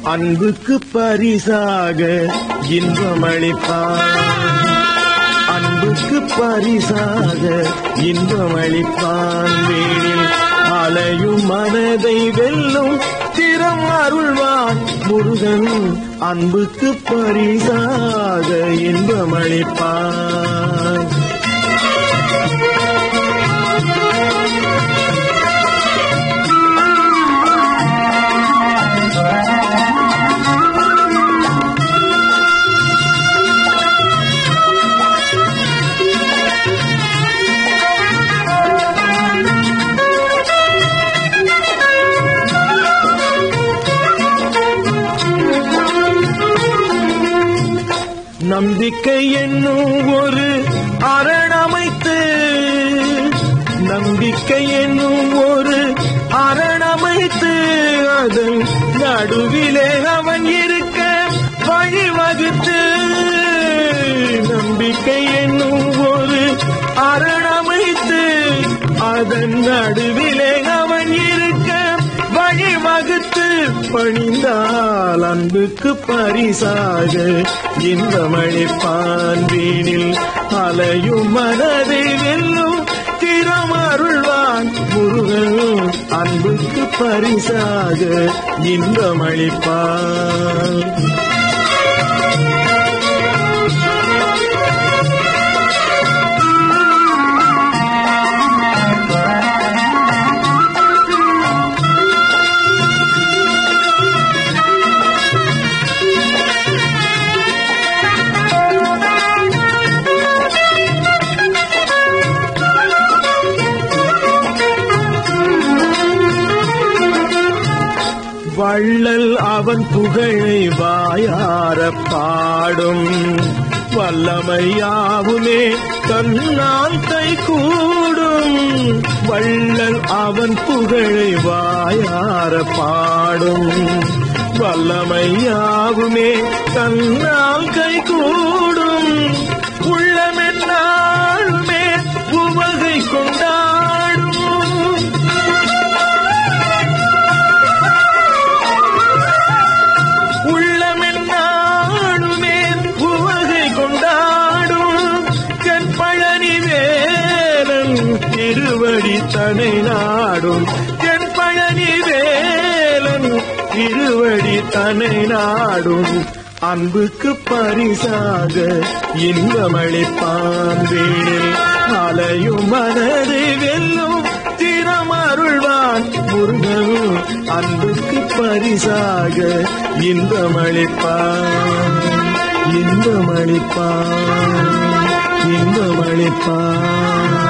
அன்புக்கு பரிசாக இன்பமளிப்பான் அன்புக்கு பரிசாக இன்பமளிப்பான் வேணில் அலையும் மனதை வெல்லும் திறம் அருள்வான் முருகன் அன்புக்கு பரிசாக இன்பமளிப்பான் நம்பிக்கை என்னும் ஒரு அரணமைத்து நம்பிக்கை என்னும் ஒரு அரணமைத்து அதன் நடுவிலே அவன் இருக்க வழிவகுத்து நம்பிக்கை என்னும் ஒரு அரணமைத்து அதன் நடுவிலே அவன் இருக்க வழிவகுத்து பணிந்தால் அன்புக்கு பரிசாக இன்பமளிப்பான் வீணில் அலையும் மனதை வெல்லும் திறமருள்வான் முருகன் அன்புக்கு பரிசாக இன்பமளிப்பான் வள்ளல் அவன் புகழை வாயார பாடும் வல்லமையாவுமே தன்னால் கை கூடும் வள்ளல் அவன் புகழை வாயார பாடும் வல்லமையாவுமே தன்னால் கை கூடும் உள்ளமென்னாளுமே உவகை கொண்டாடும் உள்ளமென்னாடுமே உவகை கொண்டாடும் கண் பழனி வேலன் திருவடி தனை நாடும் கண் பழனி வேலன் திருவடி தனை நாடும் அன்புக்கு பரிசாக இன்பமளிப்பான் வீணில் அலையும் மனதை வெல்லும் திறமருள்வான் முருகன் அன்புக்கு பரிசாக இன்பமளிப்பான் இன்பமளிப்பான் இன்பமளிப்பான்